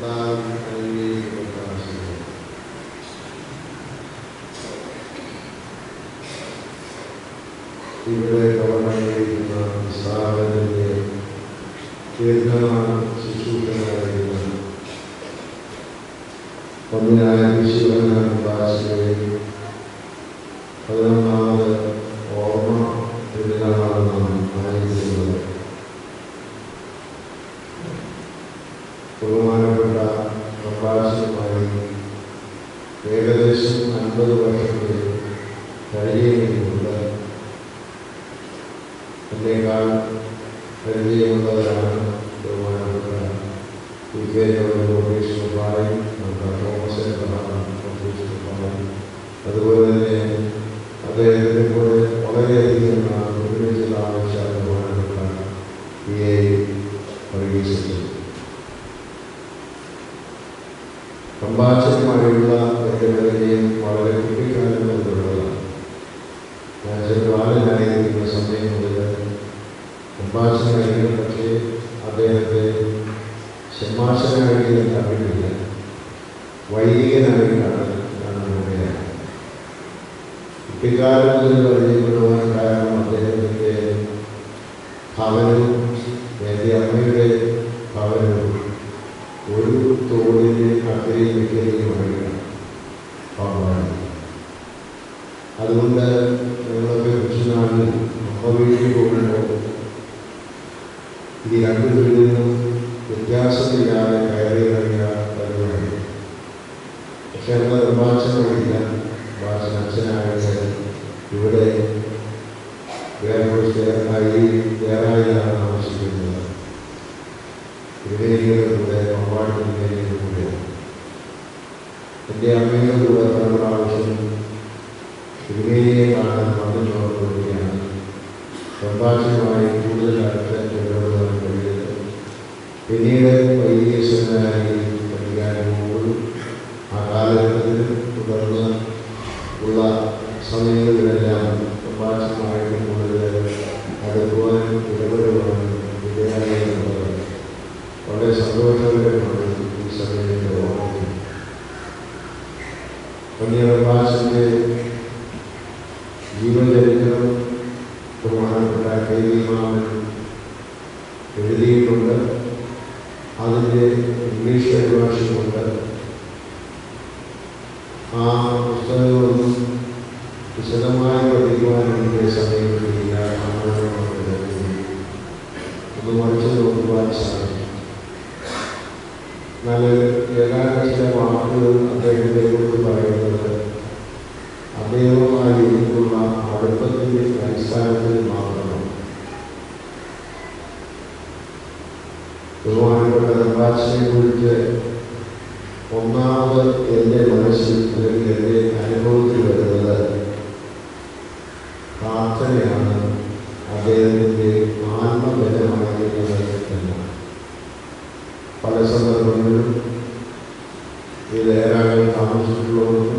കർത്താവ് അനുഗ്രഹിക്കപ്പെട്ട ഇവിടെ കവർന്നിരിക്കുന്ന സ്ഥാപനത്തിന്റെ ദീർഘനാൾ ശുശ്രൂഷകരായിരുന്ന ഒന്നിനായ വിശുദ്ധനായ ഭാഷയെ പതിനൊന്നാമത് ഓർമ്മ പെരുന്നാളാണ് നാം ആയിരിക്കുന്നത് ബഹുമാനപ്പെട്ട പ്രഭാഷണമായി ഏകദേശം അൻപത് വർഷത്തിൽ കഴിയുന്നുണ്ട് എന്നേക്കാൾ പരിചയമുള്ളവരാണ് ബഹുമാനപ്പെട്ട പി കെ ലോകേഷ് സുഭായും തോമസ് സുഭായും അതുപോലെ തന്നെ അദ്ദേഹത്തിൻ്റെ കൂടെ വളരെയധികം നാൾ ഒരുമിച്ച് താമസിച്ച ബഹുമാനപ്പെട്ട പി എ വർഗീസ് സംഭാഷണമായുള്ള എൻ്റെ പരിചയം വളരെ കുട്ടിക്കാലം മുതലുള്ളതാണ് ഞാൻ ചെറുപാലനായിരിക്കുന്ന സമയം മുതൽ സംഭാഷണമായിരുന്നു പക്ഷേ അദ്ദേഹത്തെ സംഭാഷണമായിട്ട് ഞാൻ കണ്ടിട്ടില്ല വൈദികനായിട്ടാണ് കാണുന്നത് കുട്ടിക്കാലം മുതൽ പരിചയപ്പെടുവാൻ കാരണം അദ്ദേഹത്തിൻ്റെ ഭവനവും എൻ്റെ അമ്മയുടെ ഭവനവും ഒരു തോടിന് അക്കരയും ഇക്കരയുമായിട്ടാണ് പാമ്പാണ് അതുകൊണ്ട് ഞങ്ങളൊക്കെ കൃഷ്ണനാളിൽ അമ്മ വീട്ടിൽ പോകുമ്പോൾ ഈ രണ്ട് വീടിനും വ്യത്യാസമില്ലാതെ കയറി ഇറങ്ങിയ പരിപാടി പക്ഷെ നമ്മൾ നിർമ്മാച്ചമില്ല ഭാഷ അച്ഛനായിട്ട് ഇവിടെ വേറെ വേറായിലാണ് താമസിക്കുന്നത് തിരുവേലിയുടെ കൂടെ പമ്പാടി തിരുവേലിയുടെ കൂടെ എൻ്റെ അമ്മയുടെ കൂടെ പല പ്രാവശ്യം തിരുവേലിയെ കാണാൻ വന്നിട്ടുള്ളതാണ് സംഭാഷണമായി കൂടുതൽ അടുത്ത് ഇടപെടാൻ കഴിയുന്നത് പിന്നീട് വൈദ്യസനായി പഠിക്കാൻ പോകുമ്പോഴും ആ കാലഘട്ടത്തിൽ തുടർന്ന് ഉള്ള സമയങ്ങളിലെല്ലാം സംഭാഷണമായിട്ട് കൂടുതൽ അടുക്കുവാനും ഇടപെടുവാനും വിദ്യാലയങ്ങളുള്ളത് വളരെ സന്തോഷകരമാണ് ഈ സമയത്ത് ഓർമ്മിക്കുന്നത് പന്നിയറഭാഷന്റെ ജീവചരിത്രം ബഹുമാനപ്പെട്ട കെ വി മാമൻ എഴുതിയിട്ടുണ്ട് അതിൻ്റെ ഇംഗ്ലീഷ് പരിഭാഷയുണ്ട് ആ പുസ്തകങ്ങളൊന്നും വിശദമായി പഠിക്കുവാൻ എനിക്ക് സമയം കിട്ടിയില്ല ഒന്ന് മറിച്ച് നോക്കുവാൻ സാധിക്കും എന്നാൽ ഏതാനും ചില വാക്കുകൾ അദ്ദേഹത്തെ കുറിച്ച് പറയുന്നത് അദ്ദേഹവുമായി എനിക്കുള്ള അടുപ്പത്തിൻ്റെ അടിസ്ഥാനത്തിൽ മാത്രമാണ് ബഹുമാനപ്പെട്ട നിർവാചനെ കുറിച്ച് ഒന്നാമത് എൻ്റെ മനസ്സിൽ അല്ലെങ്കിൽ എൻ്റെ അനുഭവത്തിൽ വരുന്നത് പ്രാർത്ഥനയാണ് അദ്ദേഹത്തിൻ്റെ ആത്മബലമായിരുന്നത് എന്നാണ് പല സന്ദർഭങ്ങളിലും ഇതിലേറെ താമസിച്ചിട്ടുള്ളവർക്കും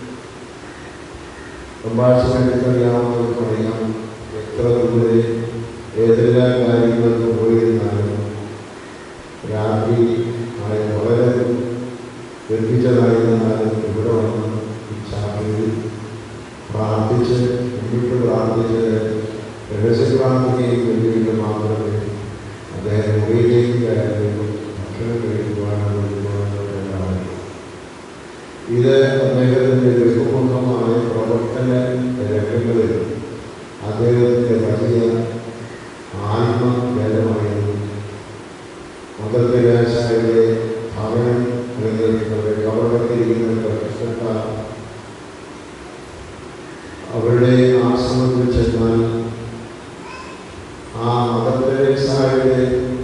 സംഭാഷണങ്ങൾക്ക് അറിയാവുന്നവർക്കും അറിയാം എത്ര ദൂരെ ഏതെല്ലാം കാര്യങ്ങൾക്ക് പോയിരുന്നാലും രാത്രി ആയ വളരെ ഗർഭിച്ചതായിരുന്നാലും ഇവിടെ വന്ന് ചാപ്പയിൽ പ്രാർത്ഥിച്ച് മുന്നിട്ട് പ്രാർത്ഥിച്ച് രഹസ്യ പ്രാർത്ഥനയും വേണ്ടിയിട്ട് മാത്രമേ അദ്ദേഹം മുറിയിലേക്ക് കയറുകയും ഭക്ഷണം കഴിക്കുവാനോ കഴിക്കുവാനോ ഉണ്ടാകും ഇത് അദ്ദേഹത്തിൻ്റെ ബഹുമുഖമായ പ്രവർത്തന രംഗങ്ങളിൽ അദ്ദേഹത്തിൻ്റെ വലിയ ആത്മബലമായിരുന്നു മദർദിരാശായുടെ ഭവനം നിലനിൽക്കുന്നത് കവടത്തിരിക്കുന്ന പ്രശ്നത്ത അവരുടെ ആശ്രമത്തിൽ ചെന്നാൽ ആ മദർദിരാശായുടെ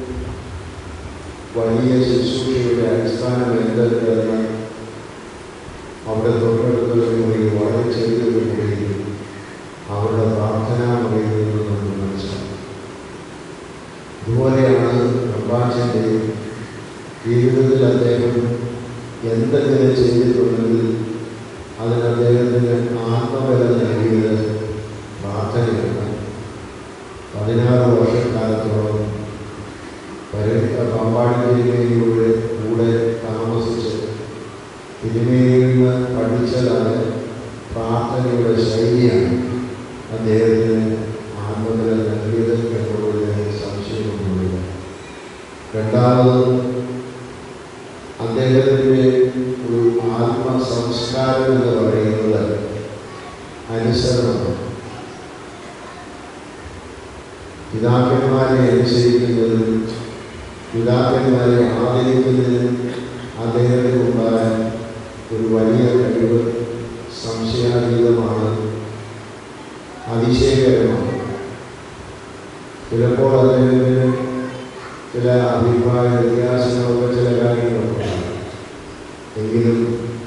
വലിയ ശുശ്രൂഷയുടെ അടിസ്ഥാനം എന്തെന്ന് അവിടെ തൊട്ടടുത്തൊരു മുറിയിൽ വളരെ ചെറിയൊരു മുറിയിൽ അവരുടെ പ്രാർത്ഥനാ മുറിയിൽ നിന്ന് നമ്മൾ മനസ്സിലാക്കും ഇതുപോലെയാണ് പ്രഭാഷന്റെ ജീവിതത്തിൽ അദ്ദേഹം എന്തെങ്കിലും ചെയ്തിട്ടുണ്ടെങ്കിൽ അതിന് അദ്ദേഹത്തിന് ആത്മബലം നൽകിയത് പ്രാർത്ഥനയാണ് പതിനാറ് വർഷക്കാലത്തോളം പരി പമ്പാടി ജില്ലയിലൂടെ കൂടെ രണ്ടാമത് അദ്ദേഹത്തിൻ്റെ ഒരു ആത്മ സംസ്കാരം എന്ന് പറയുന്നത് അനുസരണമാണ് പിതാക്കന്മാരെ അനുസരിക്കുന്നതിനും പിതാക്കന്മാരെ ആദരിക്കുന്നതിനും അദ്ദേഹത്തിന് ഉണ്ടായ ഒരു വലിയ കഴിവ് സംശയാതീതമാണ് അതിശയകരമാണ് ചിലപ്പോൾ അദ്ദേഹത്തിന് ചില അഭിപ്രായ വ്യത്യാസങ്ങളൊക്കെ ചില കാര്യങ്ങളൊക്കെ എങ്കിലും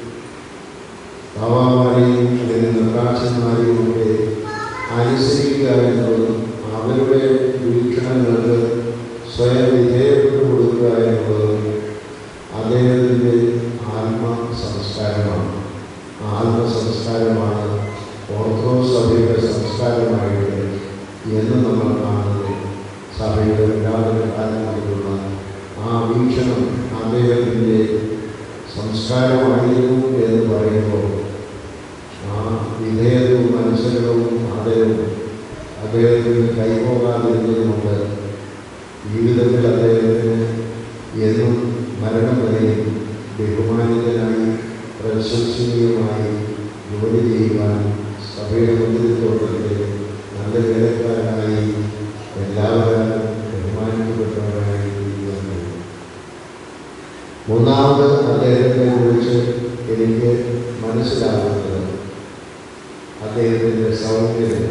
ബാബാമാരെയും അല്ലെങ്കിൽ നിർദ്ദേശന്മാരെയും ഒക്കെ അനുസരിക്കുക എന്നുള്ളതും അവരുടെ വീക്ഷണങ്ങൾക്ക് സ്വയം വിധേയപ്പെട്ടു കൊടുക്കുക എന്നുള്ളതും അദ്ദേഹത്തിൻ്റെ ആത്മ സംസ്കാരമാണ് ആത്മ സംസ്കാരമാണ് ഓർത്തഡോക്സ് സഭയുടെ സംസ്കാരമായിട്ട് എന്ന് നമ്മൾ കാണുന്നത് സഭയുടെ പുരാതന കാലം മുതലുള്ള ആ വീക്ഷണം അദ്ദേഹത്തിൻ്റെ സംസ്കാരമായിരുന്നു എന്ന് പറയുമ്പോൾ ആ വിധേയത്വവും അനുസരണവും അദ്ദേഹം അദ്ദേഹത്തിന് കൈപോകാതിരുന്നതുകൊണ്ട് ജീവിതത്തിൽ അദ്ദേഹത്തിന് എന്നും മരണം വരെയും ബഹുമാനിതനായി പ്രശംസനീയമായി ജോലി ചെയ്യുവാൻ സഭയുടെ മുദ്രത്തോട്ടത്തിൽ നല്ല വേലക്കാരനായി എല്ലാവരും ബഹുമാനിക്കപ്പെട്ടവരായി ജീവിക്കാൻ കഴിയും മൂന്നാമത് അദ്ദേഹത്തെ കുറിച്ച് എനിക്ക് മനസ്സിലാകുന്നത് അദ്ദേഹത്തിൻ്റെ സൗന്ദര്യം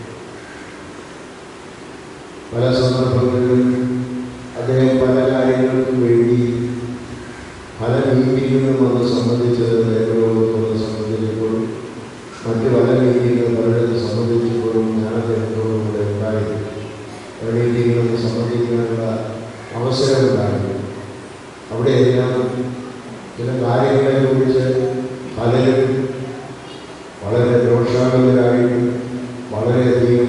പല സന്ദർഭങ്ങളിലും അദ്ദേഹം പല കാര്യങ്ങൾക്കും വേണ്ടി പല മീറ്റിങ്ങുകളും അത് സംബന്ധിച്ചത് നേതൃത്വം സംബന്ധിച്ചപ്പോഴും മറ്റ് പല മീറ്റിങ്ങുകൾ പലരും സംബന്ധിച്ചപ്പോഴും ഞാൻ അദ്ദേഹത്തോടും കൂടെ ഉണ്ടായി പല മീറ്റിങ്ങുകളും സംബന്ധിക്കാനുള്ള അവസരമുണ്ടായിരുന്നു അവിടെയെല്ലാം ചില കാര്യങ്ങളെ കുറിച്ച് പലരും വളരെ പ്രോത്സാഹനരായും വളരെയധികം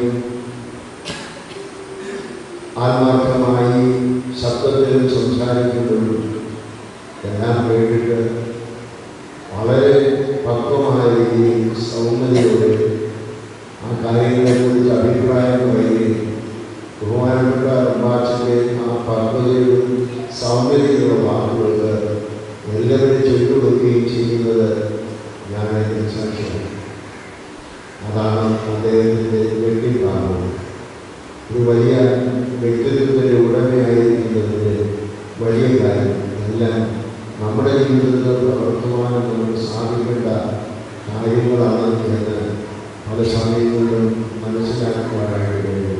ആത്മാർത്ഥമായി ശബ്ദത്തിൽ സംസാരിക്കുമ്പോഴും എല്ലാം കേട്ടിട്ട് വളരെ പക്വമായ രീതിയിൽ സൗമ്യതയോടെ ആ കാര്യങ്ങളെക്കുറിച്ച് അഭിപ്രായം പറയുകയും ബഹുമാനപ്പെട്ട റംബാച്ചിൻ്റെ ആ പക്വതയും സൗമ്യതയുള്ള വാക്കുകൾക്ക് എല്ലാവരും ചൊല്ലുകൊടുക്കുകയും ചെയ്യുന്നത് ഞാൻ അതിന് സാക്ഷിയാണ് അതാണ് അദ്ദേഹത്തിൻ്റെ വ്യക്തിഭാവം ഒരു വലിയ വ്യക്തിത്വത്തിൻ്റെ ഉടമയായിരിക്കുന്നതിൻ്റെ വലിയ കാര്യം എല്ലാം നമ്മുടെ ജീവിതത്തിൽ പ്രവർത്തമാനം നമുക്ക് സാധിക്കേണ്ട കാര്യങ്ങളാണ് എന്ന് പല സമയങ്ങളിലും മനസ്സിലാക്കുവാനായിട്ട് കഴിയും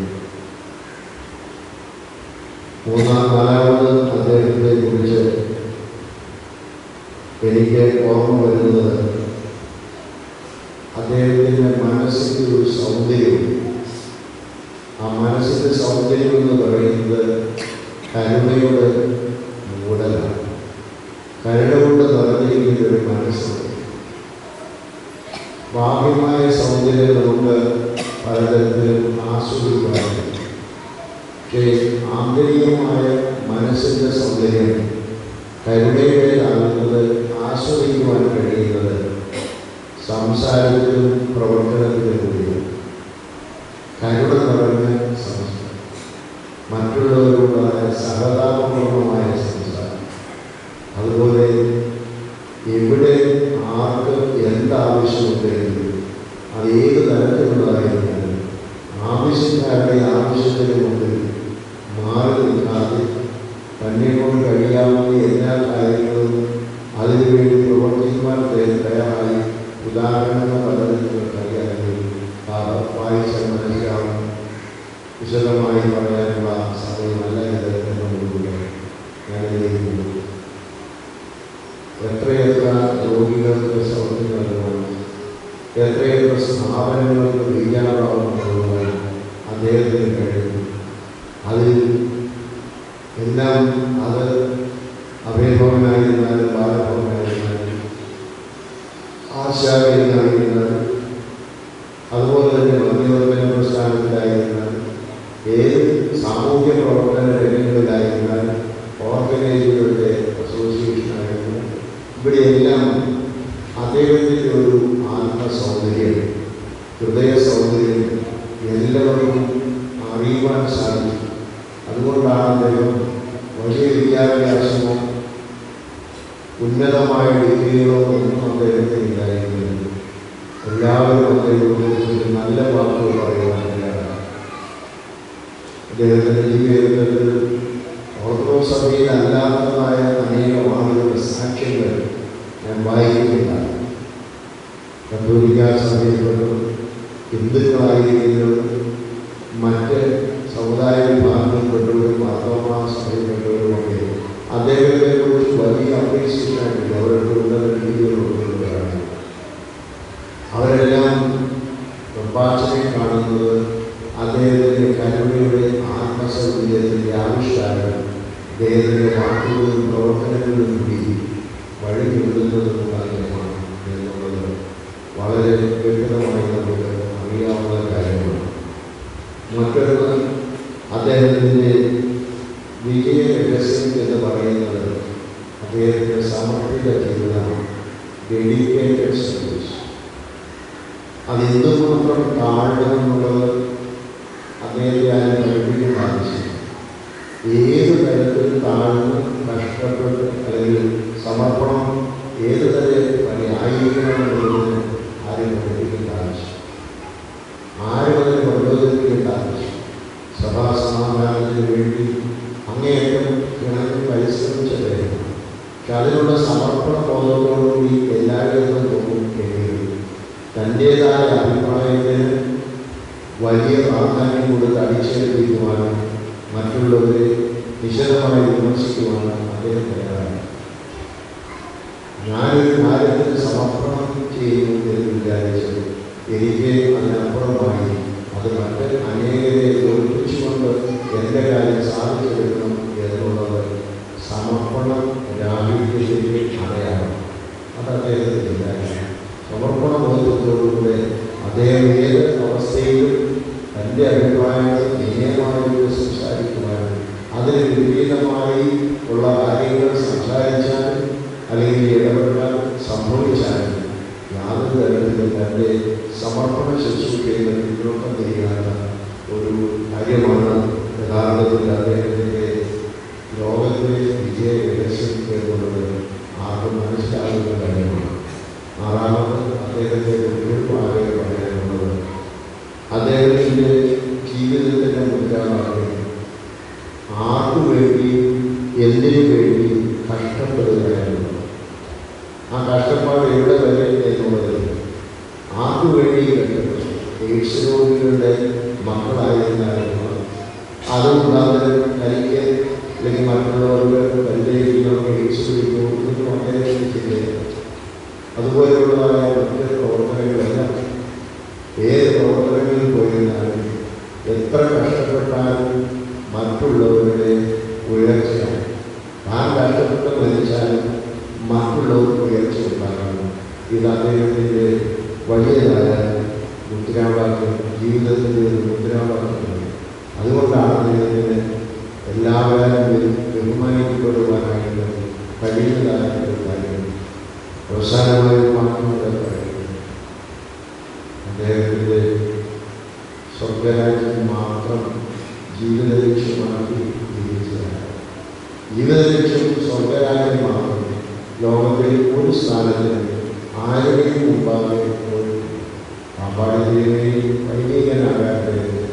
മൂന്നാം നാലാമത് അദ്ദേഹത്തെ കുറിച്ച് എനിക്ക് ഓർമ്മ വരുന്നത് അദ്ദേഹത്തിൻ്റെ മനസ്സിൻ്റെ ഒരു സൗന്ദര്യവും ആ മനസ്സിൻ്റെ സൗന്ദര്യം എന്ന് പറയുന്നത് കരുണയുടെ മൂടലാണ് കരുണ കൊണ്ട് നിറഞ്ഞിരിക്കുന്ന ഒരു മനസ്സ് ബാഹ്യമായ സൗന്ദര്യം നമുക്ക് പലതരത്തിലും ആസ്വദിക്കാറുണ്ട് പക്ഷേ ആന്തരികമായ മനസ്സിൻ്റെ സൗന്ദര്യം കരുണയുടേതാകുന്നത് ആസ്വദിക്കുവാൻ കഴിയുന്നത് സംസാരത്തിലും പ്രവർത്തനത്തിലും കൂടിയാണ് കരുണ നിറഞ്ഞ സംസാരം മറ്റുള്ളവരോടായ സഹതാപപൂർണമായ സംസാരം അതുപോലെ എവിടെ ആർക്ക് എന്താവശ്യമുണ്ടെങ്കിലും അത് ഏത് തരത്തിലുള്ളതായിരുന്നാലും ആവശ്യക്കാരുടെ ആവശ്യത്തിന് മുമ്പിൽ മാറി നിൽക്കാതെ തന്നെ കൊണ്ട് കഴിയാവുന്ന എല്ലാ കാര്യങ്ങളും അതിനുവേണ്ടി പ്രവർത്തിക്കുവാൻ തയ്യാറായി ഉദാഹരണങ്ങൾ പലരും കൈകാര്യം വായിച്ച മനസ്സിലാവും വിശദമായി പറയാനുള്ള സമയമല്ല ഇത് എന്നുകൂടെ ഞാൻ എഴുതിയിരുന്നു എത്രയെത്ര രോഗികൾക്ക് സൗഖ്യം നൽകുവാൻ എത്രയെത്ര സ്ഥാപനങ്ങൾക്ക് ബീജാഭാവം നൽകുവാൻ അദ്ദേഹത്തിന് കഴിയും അതിൽ എല്ലാം അത് അഭയഭവനായിരുന്നാലും ബാലഭവനായിരുന്നാലും ആശാകനായിരുന്നാലും അതുപോലെ തന്നെ മധ്യവർഗന പ്രസ്ഥാനത്തിലായിരുന്നാലും ഏത് സാമൂഹ്യ പ്രവർത്തന രംഗങ്ങളിലായിരുന്നാലും ഓർഗനൈസുകളുടെ അസോസിയേഷനായിരുന്നു ഇവിടെയെല്ലാം അദ്ദേഹത്തിൻ്റെ ഒരു ആത്മസൗന്ദര്യം ഹൃദയ സൗന്ദര്യം എല്ലാവർക്കും അറിയുവാൻ സാധിക്കും അതുകൊണ്ടാണ് അദ്ദേഹം വലിയ വിദ്യാഭ്യാസമോ ഉന്നതമായ ഡിഗ്രികളോ ഒന്നും അദ്ദേഹത്തിന് ഇല്ലായിരുന്നു എല്ലാവരും അദ്ദേഹത്തെക്കുറിച്ച് നല്ല വാക്കുകൾ പറയുവാനില്ല അദ്ദേഹത്തിൻ്റെ ജീവിതത്തിൽ ഓർത്തഡോക്സ് സഭയിൽ അല്ലാത്തതായ അനേകം ആളുകളുടെ സാക്ഷ്യങ്ങൾ ഞാൻ വായിക്കുന്നില്ല കത്തോലിക്ക സഭയിൽപ്പെട്ടു ഹിന്ദുക്കളായിരിക്കുന്നവർ മറ്റ് സമുദായ വിഭാഗങ്ങളിൽപ്പെട്ടവരും മാർത്തോമാ സഭയിൽപ്പെട്ടവരുമൊക്കെ അദ്ദേഹത്തെ കുറിച്ച് വലിയ അപ്രീസിയേഷനായിട്ടില്ല അവരുടെ ഉന്നത രീതികളുള്ളവരാണ് അവരെല്ലാം പ്രഭാഷനെ കാണുന്നത് അദ്ദേഹത്തിൻ്റെ കരുണയുടെ ആത്മസൗകര്യത്തിൻ്റെ ആവിഷ്കാരം അദ്ദേഹത്തിൻ്റെ വാക്കുകളും പ്രവർത്തനങ്ങളും കൂടി വഴി വിടുന്നതും കാര്യമാണ് എന്നുള്ളത് വളരെ വ്യക്തമായി നമുക്ക് അറിയാവുന്ന കാര്യമാണ് മറ്റൊന്ന് അദ്ദേഹത്തിൻ്റെ വിജയ രഹസ്യം എന്ന് പറയുന്നത് അദ്ദേഹത്തിൻ്റെ സമർപ്പിത ജീവിതമാണ് ഡെഡിക്കേറ്റഡ് സർവീസ് അത് എന്തുമാത്രം താഴണമെന്നുള്ളത് അദ്ദേഹത്തെ ആരും പഠിപ്പിക്കേണ്ട ആവശ്യമില്ല ഏത് തരത്തിൽ താഴ്ന്ന് കഷ്ടപ്പെട്ട് അല്ലെങ്കിൽ സമർപ്പണം ഏത് തരം ആയിരിക്കണമെന്നുള്ളതിന് ആരും പഠിപ്പിക്കേണ്ട ആവശ്യം ആരും അതിനെ പ്രചോദിപ്പിക്കേണ്ട ആവശ്യം സഭാ സമാധാനത്തിന് വേണ്ടി അങ്ങേയറ്റം കിണഞ്ഞ് പരിശ്രമിച്ചതായിരുന്നു പക്ഷെ അതിനുള്ള സമർപ്പണ ബോധത്തോടുകൂടി എല്ലാവരും പോകും എങ്കിലും തൻ്റേതായ അഭിപ്രായത്തിന് വലിയ പ്രാധാന്യം കൊടുത്ത് അടിച്ചേൽപ്പിക്കുവാനും മറ്റുള്ളവരെ വിശദമായി വിമർശിക്കുവാനും അദ്ദേഹം തയ്യാറാണ് ഞാനൊരു കാര്യത്തിന് സമർപ്പണം ചെയ്യുന്നു എന്ന് വിചാരിച്ചത് എനിക്ക് അതിനപ്പുറമായി അത് മറ്റ് അനേകരെ തോൽപ്പിച്ചുകൊണ്ട് എൻ്റെ കാര്യം സാധിച്ചെടുക്കണം എന്നുള്ളത് സമർപ്പണം രാഹിത്യത്തിൻ്റെ അടയാളം അത് അദ്ദേഹത്തിന് ഇല്ലായിരുന്നു സമർപ്പണ ബോധത്തോടുകൂടെ അദ്ദേഹം ഏത് അവസ്ഥയിലും തൻ്റെ അഭിപ്രായങ്ങൾ വിനയമായി സംസാരിക്കുവാനും അതിന് വിപരീതമായി ഉള്ള കാര്യങ്ങൾ സംസാരിച്ചാലും അല്ലെങ്കിൽ ഇടപെടാൻ സംഭവിച്ചാലും യാതൊരു തരത്തിലും തൻ്റെ സമർപ്പണ ശുശ്രൂഷയിൽ പിന്നോക്കം ചെയ്യാത്ത ഒരു കാര്യമാണ് യഥാർത്ഥത്തിൽ അദ്ദേഹത്തിൻ്റെ ലോകത്തിലെ വിജയ രഹസ്യം എന്നുള്ളത് ആർക്കും മനസ്സിലാകുന്ന കാര്യമാണ് ആറാമത് അദ്ദേഹത്തെ കുറിപ്പാകെ പറയാനുള്ളത് അദ്ദേഹത്തിൻ്റെ ജീവിതത്തിൻ്റെ മുദ്രാവാക്യം ആർക്കു വേണ്ടി എന്തിനു വേണ്ടി കഷ്ടപ്പെടുകയായിരുന്നു ആ കഷ്ടപ്പാട് എവിടെ വരെ എന്നുള്ളത് ആർക്കു വേണ്ടി കഷ്ടപ്പെട്ടു എയ്ഡ്സ് രോഗികളുടെ മക്കളായിരുന്നാലും അതുകൂടാതെ തനിക്ക് അല്ലെങ്കിൽ മറ്റുള്ളവർക്ക് പരിചയിക്കണം എയ്ഡ്സ് പിടിക്കും ഇതൊന്നും അദ്ദേഹത്തിന് ചിന്തയില്ല അതുപോലെയുള്ളതായ മറ്റ് പ്രവർത്തനങ്ങളെല്ലാം ഏത് പ്രവർത്തനങ്ങളിൽ പോയിരുന്നാലും എത്ര കഷ്ടപ്പെട്ടാലും മറ്റുള്ളവരുടെ ഉയർച്ചയാണ് താൻ കഷ്ടപ്പെട്ട് മരിച്ചാലും മറ്റുള്ളവർക്ക് ഉയർച്ച ഉണ്ടാകണം ഇത് അദ്ദേഹത്തിൻ്റെ വലിയതായ മുദ്രാവാക്യം ജീവിതത്തിൻ്റെ ഒരു മുദ്രാവാക്യമാണ് അതുകൊണ്ടാണ് അദ്ദേഹത്തിന് എല്ലാവരും ബഹുമാനിക്കപ്പെടുവാനായിട്ട് കഴിയുന്നതായ ഒരു കാര്യം അവസാനമായി മാത്രം ഇവിടെ പറയുന്നു അദ്ദേഹത്തിൻ്റെ സ്വർഗരാജ്യം മാത്രം ജീവിത ലക്ഷ്യമാക്കി ജീവിച്ചതാണ് ജീവിത ലക്ഷ്യം സ്വർഗരാജ്യം മാത്രം ലോകത്തിൽ ഒരു സ്ഥാനത്തിന് ആരുടെയും മുമ്പാകെ പാമ്പാടിയെയും വൈദികനാകാൻ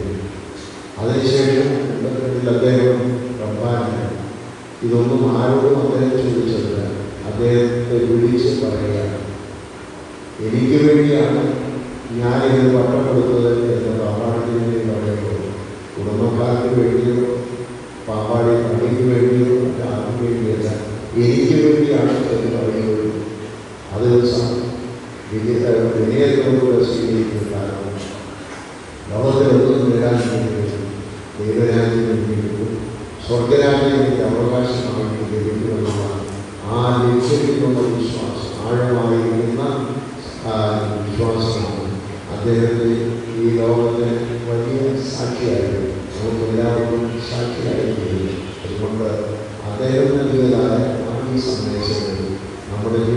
അതിനുശേഷം എൺപത്തിരണ്ടിൽ അദ്ദേഹം റബ്ബാനായി ഇതൊന്നും ആരോടും അദ്ദേഹം ചോദിച്ചതില്ല അദ്ദേഹത്തെ വിളിച്ച് പറയുകയാണ് എനിക്ക് വേണ്ടിയാണ് ഞാനിത് പട്ടം കൊടുത്തത് എന്ന് പാമ്പാടിന് പറയുമ്പോൾ കുടുംബക്കാർക്ക് വേണ്ടിയോ പാമ്പാടി പണിക്ക് വേണ്ടിയോ മറ്റാർക്കും വേണ്ടിയല്ല എനിക്ക് വേണ്ടിയാണ് എന്ന് പറയുന്നത് അത് വിജയ വിനയത്തോടുകൂടെ സ്വീകരിക്കുന്ന കാരണം ലോകത്തിലൊന്നും നേടാൻ വേണ്ടി ദൈവരാജ്യം ലഭിക്കുന്നു സ്വർഗരാജ്യം എനിക്ക് അവകാശമായി ലഭിക്കുമെന്നുള്ള ആ ലക്ഷ്യത്തിലുള്ള വിശ്വാസം ആഴമായിരിക്കുന്ന ആ വിശ്വാസമാണ് അദ്ദേഹത്തെ ഈ ലോകത്തെ വലിയ സാക്ഷിയായി നമുക്ക് എല്ലാവർക്കും സാക്ഷിയായി തീരും അതുകൊണ്ട് അദ്ദേഹം നൽകിയതായ ആ ഈ സന്ദേശങ്ങൾ നമ്മുടെ